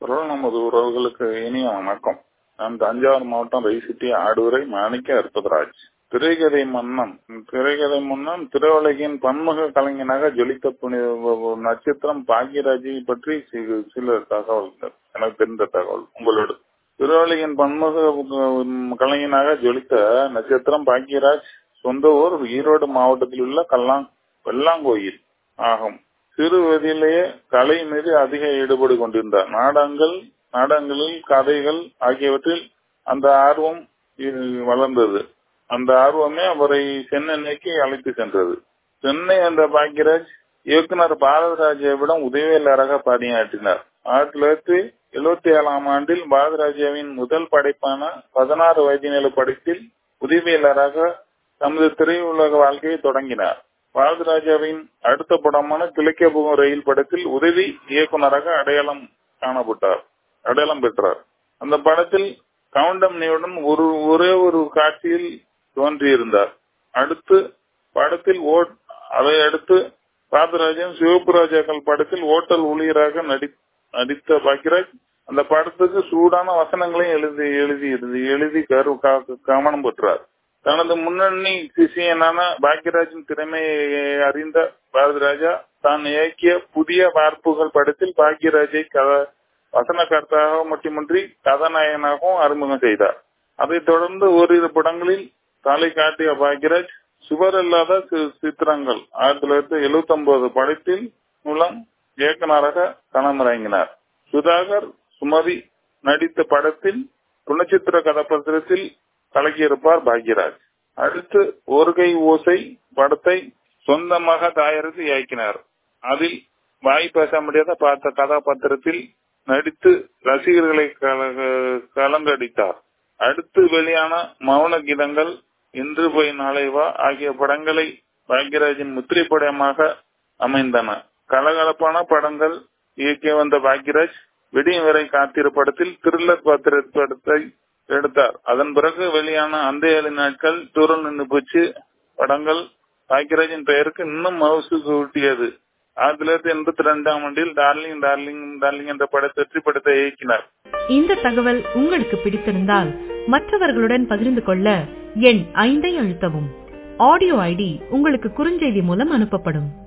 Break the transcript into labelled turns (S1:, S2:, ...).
S1: குரல் நமது உறவுகளுக்கு இனிய வணக்கம் நான் தஞ்சாவூர் மாவட்டம் ரைசிட்டி ஆடுதுறை மாணிக்க அற்பதராஜ் திரைக்கதை மன்னன் திரைக்கதை மன்னன் திரையுலகின் பன்முக கலைஞனாக ஜொலித்த புனி- நட்சத்திரம் பாக்யராஜை பற்றி சி- சில தகவல்கள் எனக்கு தெரிந்த தகவல் உங்களோடு திரையுலகின் பன்முக உம், கலைஞனாக ஜொலித்த நட்சத்திரம் பாக்யராஜ் சொந்த ஊர் ஈரோடு மாவட்டத்தில் உள்ள கல்லாங் வெள்ளாங்கோயில் ஆகும் சிறு வயதிலேயே கலை மீது அதிக ஈடுபாடு கொண்டிருந்தார் நாடகங்கள் நாடகங்களில் கதைகள் ஆகியவற்றில் அந்த ஆர்வம் இ- வளர்ந்தது அந்த ஆர்வமே அவரை சென்னை நோக்கி அழைத்து சென்றது சென்னை என்ற பாக்யராஜ் இயக்குனர் பாரதராஜாவிடம் உதவியாளராக பணியாற்றினார் ஆயிரத்தி தொள்ளாயிரத்தி எழுபத்தி ஏழாம் ஆண்டில் பாரதராஜாவின் முதல் படைப்பான பதினாறு வயதினில படத்தில் உதவியாளராக தமது திரையுலக வாழ்க்கையை தொடங்கினார் பாரதராஜாவின் அடுத்த படமான கிழக்கே போகும் ரயில் படத்தில் உதவி இயக்குனராக அடையாளம் காணப்பட்டார் அடையாளம் பெற்றார் அந்த படத்தில் கவுண்டம்னியுடன் ஒரு ஒரே ஒரு காட்சியில் தோன்றியிருந்தார் அடுத்து படத்தில் ஓட் அதை அடுத்து பாரதராஜன் சிவப்பு ராஜாக்கள் படத்தில் ஓட்டல் ஊழியராக நடி- நடித்த பாக்யராஜ் அந்த படத்துக்கு சூடான வசனங்களையும் எழுதி எழுதி எழுதி எழுதி கரு- க- கவனம் பெற்றார் தனது முன்னணி சிஷியனான பாக்யராஜின் திறமையை அறிந்த பாரதிராஜா தான் இயக்கிய புதிய வார்ப்புகள் படத்தில் பாக்யராஜை கத- வசனகர்த்தாக மட்டுமின்றி கதாநாயகனாகவும் அறிமுகம் செய்தார் அதைத் தொடர்ந்து ஓரிரு படங்களில் தலை காட்டிய பாக்யராஜ் சுவர் இல்லாத சி- சித்திரங்கள் ஆயிரத்தி தொள்ளாயிரத்தி எழுபத்தி ஒன்பது படத்தில் மூலம் இயக்குனராக களமிறங்கினார் சுதாகர் சுமதி நடித்த படத்தில் குணச்சித்திர கதாபாத்திரத்தில் கலக்கியிருப்பார் பாக்யராஜ் அடுத்து ஒரு கை ஓசை படத்தை சொந்தமாக தயாரித்து இயக்கினார் அதில் வாய் பேச முடியாத பார்த்த கதாபாத்திரத்தில் நடித்து ரசிகர்களை கல- கலங்கடித்தார் அடுத்து வெளியான மௌன கீதங்கள் இன்று போய் நாளை வா ஆகிய படங்களை பாக்யராஜின் முத்திரை படமாக அமைந்தன கலகலப்பான படங்கள் இயக்கி வந்த பாக்யராஜ் விடியும் வரை காத்திரு படத்தில் த்ரில்லர் பாத்திர படத்தை எடுத்தார் அதன் பிறகு வெளியான அந்த ஏழு நாட்கள் தூரம் நின்று போச்சு படங்கள் பாக்யராஜின் பெயருக்கு இன்னும் மவுசு கூட்டியது ஆயிரத்தி தொள்ளாயிரத்தி எண்பத்தி ரெண்டாம் ஆண்டில் டார்லிங் டார்லிங் டார்லிங் என்ற படத்தை வெற்றி படத்தை இயக்கினார்
S2: இந்த தகவல் உங்களுக்கு பிடித்திருந்தால் மற்றவர்களுடன் பகிர்ந்து கொள்ள எண் ஐந்தை அழுத்தவும் ஆடியோ ஐடி உங்களுக்கு குறுஞ்செய்தி மூலம் அனுப்பப்படும்